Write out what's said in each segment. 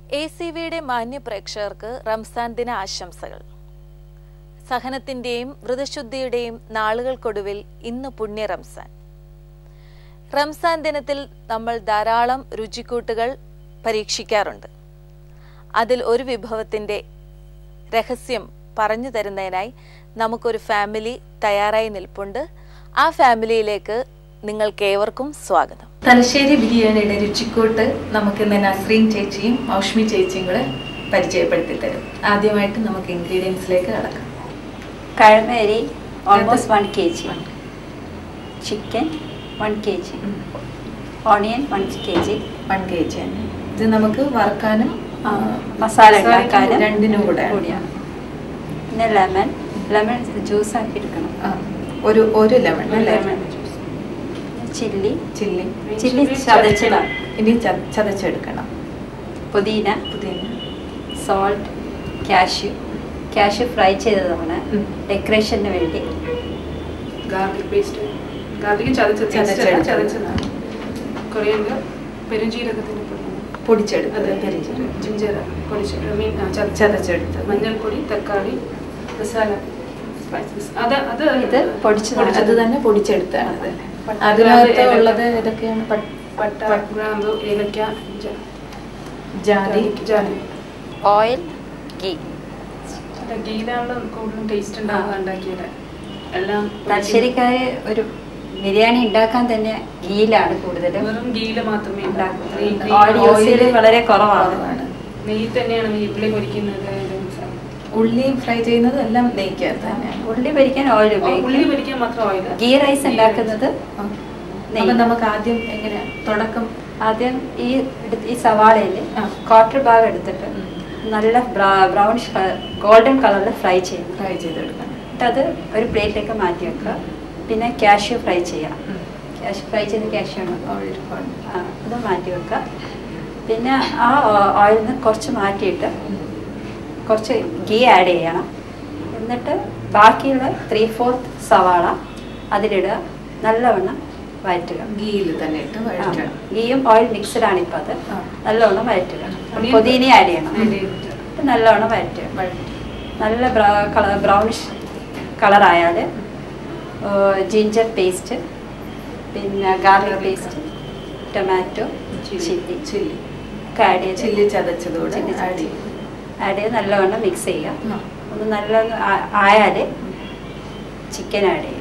A C വിയുടെ മാന്യ പ്രേക്ഷകർക്ക് റംസാൻ ദിന ആശംസകൾ സഹനത്തിന്റെയും വ്രതശുദ്ധിയുടെയും നാളുകൾക്കൊടുവിൽ ഇന്ന് പുണ്യ റംസാൻ റംസാൻ ദിനത്തിൽ നമ്മൾ ധാരാളം രുചിക്കൂട്ടുകൾ പരീക്ഷിക്കാറുണ്ട് അതിൽ ഒരു വിഭവത്തിന്റെ രഹസ്യം പറഞ്ഞു തരുന്നതിനായി നമുക്കൊരു ഫാമിലി തയ്യാറായി നിൽപ്പുണ്ട് ആ ഫാമിലിയിലേക്ക് നിങ്ങൾക്കേവർക്കും സ്വാഗതം തലശ്ശേരി ബിരിയാണിയുടെ രുചിക്കൂട്ട് നമുക്ക് ഇന്ന് നസ്രീൻ ചേച്ചിയും മൗഷ്മി ചേച്ചിയും കൂടെ പരിചയപ്പെടുത്തി തരും ആദ്യമായിട്ട് നമുക്ക് ഇൻഗ്രീഡിയൻസിലേക്ക് കടക്കാം കഴമേരി almost one K G chicken one K G onion one K G one K G തന്നെ ഇത് നമുക്ക് വറുക്കാനും ആ, മസാല മസാലയ്ക്കും ഉണ്ടാക്കാനും രണ്ടിനും കൂടെ കൂടിയാണ് പിന്നെ ലെമൺ ലെമൺ ജ്യൂസ് ആക്കി എടുക്കണം ആ, ഒരു ഒരു ലെമൺ അല്ലേ ലെമൺ ചില്ലി ചില്ലി ചില്ലി ചതച്ചതാണ് ഇനി ച- ചതച്ചെടുക്കണം പുതിന പുതിന സോൾട്ട് കാഷ്യൂ കാഷ്യൂ ഫ്രൈ ചെയ്തതാണ് ഉം. ഡെക്കറേഷന് വേണ്ടി ഗാർലിക് പേസ്റ്റ് ഗാർലിക് ചതച്ചത് ചതച്ചെടുത്തത്. ചതച്ചതാണ് കൊറിയൻഡർ പെരുംജീരകത്തിന് പൊടിച്ചെടുത്തത് അത് പെരിഞ്ചീരകം. ജിഞ്ചർ പൊടിച്ച് മീൻ ആ, ചത- ചതച്ചെടുത്തത് മഞ്ഞൾപ്പൊടി തക്കാളി മസാല സ്പൈസസ് അത് അത് ഇത് പൊടിച്ചതാണ്. അത് തന്നെ പൊടിച്ചെടുത്താണ് അതല്ലേ പട്ട, അതിനകത്ത് ഗ്രാമ്പ്, ഉള്ളത് ഏലക്ക. ഏതൊക്കെയാണ് പട്ട്- പട്ട ഗ്രാമ്പു ഏലക്ക ജ- ജാതി ജാതി ഓയിൽ ഗീ അല്ല, ഗീയിലാണ് കൂടുതലും ടേസ്റ്റ് ഉണ്ടാവുക ഉണ്ടാക്കിയത് എല്ലാം തലശ്ശേരിക്കാര് ഒരു ബിരിയാണി ഉണ്ടാക്കാൻ തന്നെ ഗീയിലാണ് കൂടുതലും വെറും ഗീയില് മാത്രമേ ഉണ്ടാക്കുന്നത് ഉണ്ടാക്കൂ ഓയിൽ യൂസ് ചെയ്ത് വളരെ കുറവാണ് കുറവാണ്. നെയ്യ് തന്നെയാണ് ഈ ഉള്ളി പൊരിക്കുന്നത് ഉള്ളി ഫ്രൈ ചെയ്യുന്നത് എല്ലാം നെയ്ക്കകത്ത് തന്നെയാണ് ഉള്ളി പൊരിക്കാൻ ഓയിൽ ഉള്ളി ഉപയോഗിക്കും പൊരിക്കാൻ മാത്രം ഓയിൽ ഗീ റൈസ് ഉണ്ടാക്കുന്നത് ആ. നെയ്യ്. അപ്പൊ നമുക്ക് ആദ്യം എങ്ങനെയാ തുടക്കം ആദ്യം ഈ എടുത്ത് ഈ സവാളയിൽ ആ. ക്വാർട്ടർ ഭാഗം എടുത്തിട്ട് ഉം. നല്ല ബ്രൗണിഷ് ഗോൾഡൻ കളറിൽ ഫ്രൈ ചെയ്യണം ഫ്രൈ ചെയ്തെടുക്കണം എന്നിട്ട് അത് ഒരു പ്ലേറ്റിലേക്ക് മാറ്റി വെക്കുക പിന്നെ കാഷ്യൂ ഫ്രൈ ചെയ്യണം ഉം. കാഷ്യൂ ഫ്രൈ ചെയ്ത കാഷ്യൂ ആണ് ഓയിൽ കൊണ്ട്. ആ, അത് മാറ്റി വെക്കുക പിന്നെ ആ ഓയിലിൽ നിന്ന് കുറച്ച് മാറ്റിയിട്ട് കുറച്ച് ഗീ ആഡ് ചെയ്യണം എന്നിട്ട് ബാക്കിയുള്ള ത്രീ ഫോർത്ത് സവാള അതിലിടുക നല്ലവണ്ണം വഴറ്റുക ഗീയിൽ തന്നെ ഇട്ട് ആ, വഴറ്റണം ഗീയും ഓയിൽ മിക്സ്ഡ് ആണ് ഇപ്പം അത് ആ. നല്ലവണ്ണം വഴറ്റുക onion പുതിന ആഡ് ചെയ്യണം add ചെയ്തിട്ട്. എന്നിട്ട് നല്ലവണ്ണം വഴറ്റുക വഴറ്റി നല്ല കളർ ബ്രൗണിഷ് കളറായാൽ ജിഞ്ചർ പേസ്റ്റ് പിന്നെ garlic paste tomato chilli chilli ഒക്കെ ആഡ് ചെയ്ത് ചില്ലി ചതച്ചതോടെ ചില്ലി ആഡ് ചെയ്യും ആഡ് ചെയ്ത് നല്ലവണ്ണം മിക്സ് ചെയ്യുക ആ. ഒന്ന് നല്ലോണം ആയാൽ ചിക്കൻ ആഡ് ചെയ്യുക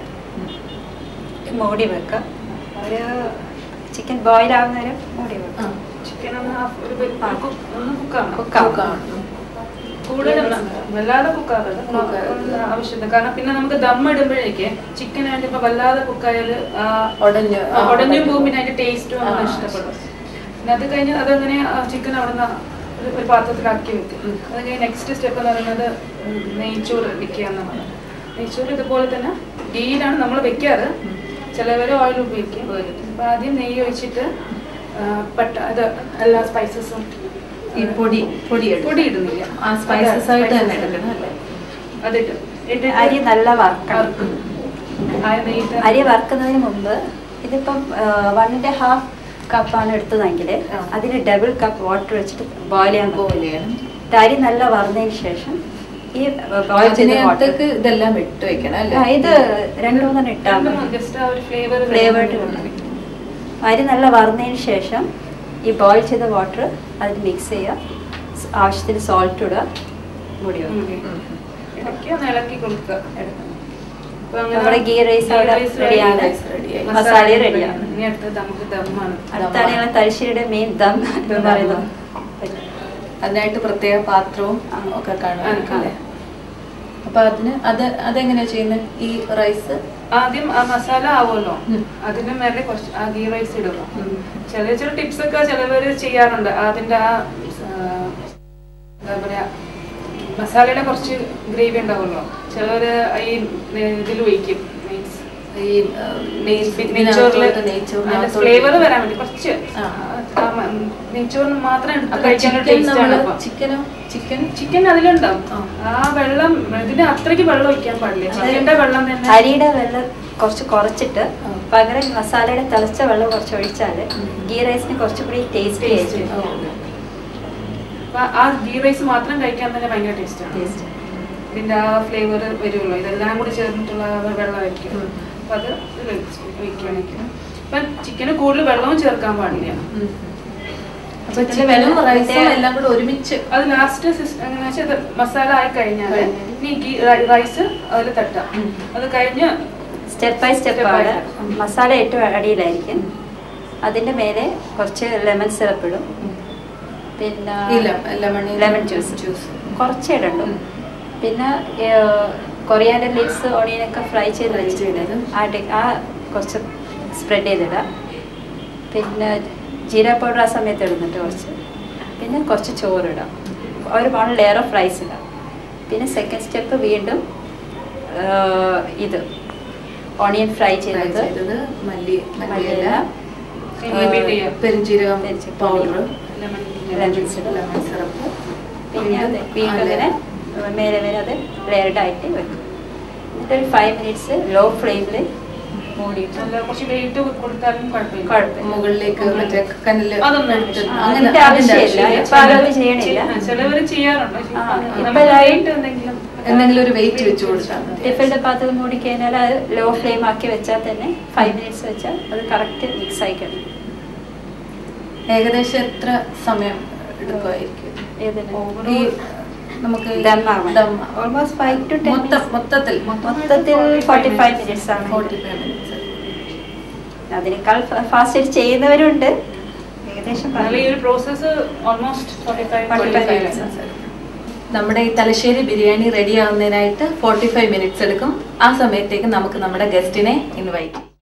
മൂടി വെക്കുക ഒരു ചിക്കൻ ബോയിൽ ആവുന്നവരെ മൂടി ആ. വെക്കുക ചിക്കൻ ഒന്ന് half ഒരു ബെ- ആ. cook- ഒന്ന് കുക്കാണ് കുക്കാവും. കൂടുതൽ വല്ലാതെ കുക്കാകരുത് കുക്കാകരുത്. ആവശ്യമില്ല കാരണം പിന്നെ നമുക്ക് ദം ഇടുമ്പോഴേക്ക് ചിക്കൻ ആയിട്ട് ഇപ്പൊ വല്ലാതെ കുക്കായാൽ ഉടഞ്ഞ് ആ, ഉടഞ്ഞു ഉടഞ്ഞ് പോകും പിന്നെ അതിന്റെ ടേസ്റ്റും ആ, ഒന്നും ഇഷ്ടപ്പെടും പിന്നെ അത് കഴിഞ്ഞ് അതങ്ങനെ ചിക്കൻ അവിടെ നിന്ന് ഒരു പാത്രത്തിലാക്കി വെക്കും ഉം. അത് കഴിഞ്ഞ് നെക്സ്റ്റ് സ്റ്റെപ്പ് എന്ന് പറയുന്നത് ഉം, നെയ്ച്ചോറ് വെക്കുക എന്നാണ് നെയ്ച്ചോറ് ഇതുപോലെ തന്നെ ഗീയിലാണ് നമ്മൾ വെക്കാറ് ചിലവർ ഓയിൽ ഉപയോഗിക്കും അപ്പൊ ആദ്യം നെയ്യ് ഒഴിച്ചിട്ട് ആ, പട്ട അത് എല്ലാ സ്പൈസസും ഈ പൊടി പൊടി എടുക്കും. പൊടി ഇടുന്നില്ല ആ സ്പൈസസ് ആയിട്ട് തന്നെ spices. എടുക്കണം അല്ലേ അതിട്ട് ഇട്ടിട്ട് അരി നല്ല വറുക്കണം വറുക്കും. ആ നെയ്യിട്ട് അരി വറുക്കുന്നതിന് മുമ്പ് ഇതിപ്പം വണ്ണിന്റെ ഹാഫ് കപ്പാണ് എടുത്തതെങ്കിൽ ആ. അതിന് ഡബിൾ കപ്പ് വാട്ടർ വെച്ചിട്ട് ബോയിൽ ചെയ്യാൻ ബോയിൽ പോകും ചെയ്യണം അരി നല്ല വറുന്നതിന് ശേഷം ഈ ബോയിൽ ചെയ്ത വാട്ടർ അതിനകത്തേക്ക് ഇതെല്ലാം ഇട്ട് വെക്കണം അല്ലേ ഇത് രണ്ടു മൂന്നെണ്ണം ഇട്ടാൽ മതി ജസ്റ്റ് ആ ഒരു ഫ്ലേവർ ഫ്ലേവേർഡ് അരി നല്ല വറുന്നതിന് ശേഷം ഈ ബോയിൽ ചെയ്ത വാട്ടർ അതിൽ മിക്സ് ചെയ്യുക സ് ആവശ്യത്തിന് സോൾട്ട് ഇടുക മൂടി വെക്കുക ഇടയ്ക്ക് ഒന്ന് ഇളക്കി കൊടുക്കുക അപ്പൊ അങ്ങനെ നമ്മുടെ ഗീ റൈസ് അവിടെ ഗീ റൈസ് റെഡിയാണ് റൈസ് റെഡിയായി. മസാല റെഡിയാണ് ഇനി അടുത്തത് നമുക്ക് ദമ്മാണ് അടുത്താണ് ഞങ്ങൾ തലശ്ശേരിയുടെ മെയിൻ ദം എന്ന് പറയുന്നത് അതിനായിട്ട് പ്രത്യേക പാത്രവും ആ. ഒക്കെ കാണും ആ, അല്ലേ അപ്പൊ അതിന് അത് അതെങ്ങനെയാ ചെയ്യുന്നത് ഈ റൈസ് ആദ്യം ആ മസാല ആവുമല്ലോ ഉം. അതിന്റെ മേലെ കുറച്ച് ആ ഗീ റൈസ് ഇടുക ചില ചില ടിപ്സ് ഒക്കെ ചിലവര് ചെയ്യാറുണ്ട് അതിന്റെ ആ ആ, എന്താ പറയാ മസാലയുടെ കുറച്ച് ഗ്രേവി ഉണ്ടാവുമല്ലോ ചിലവര് ഈ ഇതിൽ ഒഴിക്കും means ഈ ആ, നെയ്- നെയ്ച്ചോറില് ഇതിനകത്തോട്ട് നെയ്ച്ചോറിനകത്തോട്ട് ഫ്ലേവർ വരാൻ വേണ്ടി കുറച്ച് ആ. ആ, മ- നെയ്ച്ചോറിന് മാത്രം എടുത്ത് അപ്പൊ കഴിക്കാൻ ചിക്കൻ ടേസ്റ്റ് ആണ് നമ്മള് അപ്പൊ ചിക്കനോ ചിക്കൻ ചിക്കൻ അതിലുണ്ടാവും ആ. ആ വെള്ളം ഇതിന് അത്രയ്ക്ക് വെള്ളം ഒഴിക്കാൻ പാടില്ല ചിക്കന്റെ വെള്ളം തന്നെ അരിയുടെ വെള്ളം കുറച്ച് കുറച്ചിട്ട് ആ. പകരം മസാലയുടെ തിളച്ച വെള്ളം കുറച്ച് ഒഴിച്ചാൽ ഗീ റൈസിന് കുറച്ചുകൂടി ടേസ്റ്റി ടേസ്റ്റ് ആയിരിക്കും അപ്പൊ ആ ഗീ റൈസ് മാത്രം കഴിക്കാൻ തന്നെ ഭയങ്കര ടേസ്റ്റാണ് ടേസ്റ്റ് ഇതിന്റെ ആ ഫ്ലേവർ വരുമല്ലോ ഇതെല്ലാം കൂടി ചേർന്നിട്ടുള്ള ആ വെള്ളമായിരിക്കും അപ്പൊ അത് വയ്ക്കുകയാണെങ്കിൽ ഇപ്പൊ ചിക്കന് കൂടുതൽ വെള്ളവും ചേർക്കാൻ പാടില്ല അപ്പൊ ചിക്കനും റൈസും എല്ലാം കൂടെ ഒരുമിച്ച് അത് ലാസ്റ്റ് എങ്ങനെയാ വെച്ചാൽ മസാല ആയി കഴിഞ്ഞാൽ ഇനി ഗീ റൈസ് അതിൽ തട്ടാം അത് കഴിഞ്ഞ് step by step Step by ആണ് step. മസാല ഏറ്റവും അടിയിലായിരിക്കും അതിന്റെ മേലെ കുറച്ച് ലെമൺ സിറപ്പ് ഇടും പിന്നെ ഈ ലെമൺ ലെമൺ ജ്യൂസ് ജ്യൂസ് കുറച്ചേ ഇടുള്ളൂ പിന്നെ കൊറിയാൻഡർ ലീവ്സ് ഓണിയനൊക്കെ ഫ്രൈ ചെയ്ത് വെച്ചിട്ടുണ്ട് ആ ടെ- ആ കുറച്ച് സ്പ്രെഡ് ചെയ്തിടുക പിന്നെ ജീര പൗഡർ ആ സമയത്ത് ഇടുന്നുണ്ട് കുറച്ച് പിന്നെ കുറച്ച് ചോറിടാം ഒരു വൺ ലെയർ ഓഫ് റൈസ് ഇടാം പിന്നെ സെക്കൻഡ് സ്റ്റെപ്പ് വീണ്ടും ആ, ഇത് ഓണിയൻ ഫ്രൈ ഫ്രൈ ചെയ്തത് ചെയ്തത് മല്ലി മല്ലിയില മല്ലിയില റിപ്പീറ്റ് ചെയ്യാം പെരിഞ്ചീരകം പെരിഞ്ചീരകം powder lemon lemon syrup lemon syrup പിന്നെ അത് വീണ്ടും അങ്ങനെ മേലെ മേലെ അത് ലെയർഡ് ആയിട്ട് വെക്കും എന്നിട്ട് ഒരു ഫൈവ് മിനിറ്റ്സ് ലോ ഫ്ലെയിമിൽ മൂടിയിട്ട് നല്ല കുറച്ച് വെയിറ്റ് കൊടുത്താലും കുഴപ്പമില്ല കുഴപ്പമില്ല മുകളിലേക്ക് മറ്റേ കനല് അതൊന്നും എടുത്ത് ആവശ്യമില്ല. അങ്ങനെ അതിന്റെ ആവശ്യമില്ല. ആവശ്യമില്ല. ഇപ്പൊ അതൊന്നും ചെയ്യണില്ല ചിലവര് ചെയ്യാറുണ്ട് ആ, ഇപ്പൊ നമുക്ക് എല്ലാവരും weight എന്തെങ്കിലും എന്തെങ്കിലും ഒരു വെയിറ്റ് വെച്ച് കൊടുത്താൽ മതി. ടിഫിൻ്റെ പാത്രം മൂടി കഴിഞ്ഞാൽ അത് ലോ ഫ്ലെയിം ആക്കി വെച്ചാൽ തന്നെ ഫൈവ് മിനിറ്റ്സ് വെച്ചാൽ അത് കറക്റ്റ് മിക്സ് ആയി കഴിയും ഏകദേശം എത്ര സമയം എടുക്കുമായിരിക്കും ഏതിന് ഈ നമുക്ക് ഈ Dum ആവാൻ. dum almost five to ten മൊത്തം മൊത്തത്തിൽ മൊത്തത്തിൽ ഫോർട്ടി ഫൈവ് മിനിറ്റ്സ് ആണ് ഫോർട്ടി ഫൈവ് മിനിറ്റ്സ് അതിനേക്കാൾ ഫാസ്റ്റ് ചെയ്യുന്നവരുണ്ട് ഏകദേശം എന്നാലും ഈ ഒരു process almost forty five 45 minutes. നമ്മുടെ ഈ തലശ്ശേരി ബിരിയാണി റെഡി ആവുന്നതിനായിട്ട് ഫോർട്ടി ഫൈവ് മിനിറ്റ്സ് എടുക്കും ആ സമയത്തേക്ക് നമുക്ക് നമ്മുടെ ഗസ്റ്റിനെ ഇൻവൈറ്റ്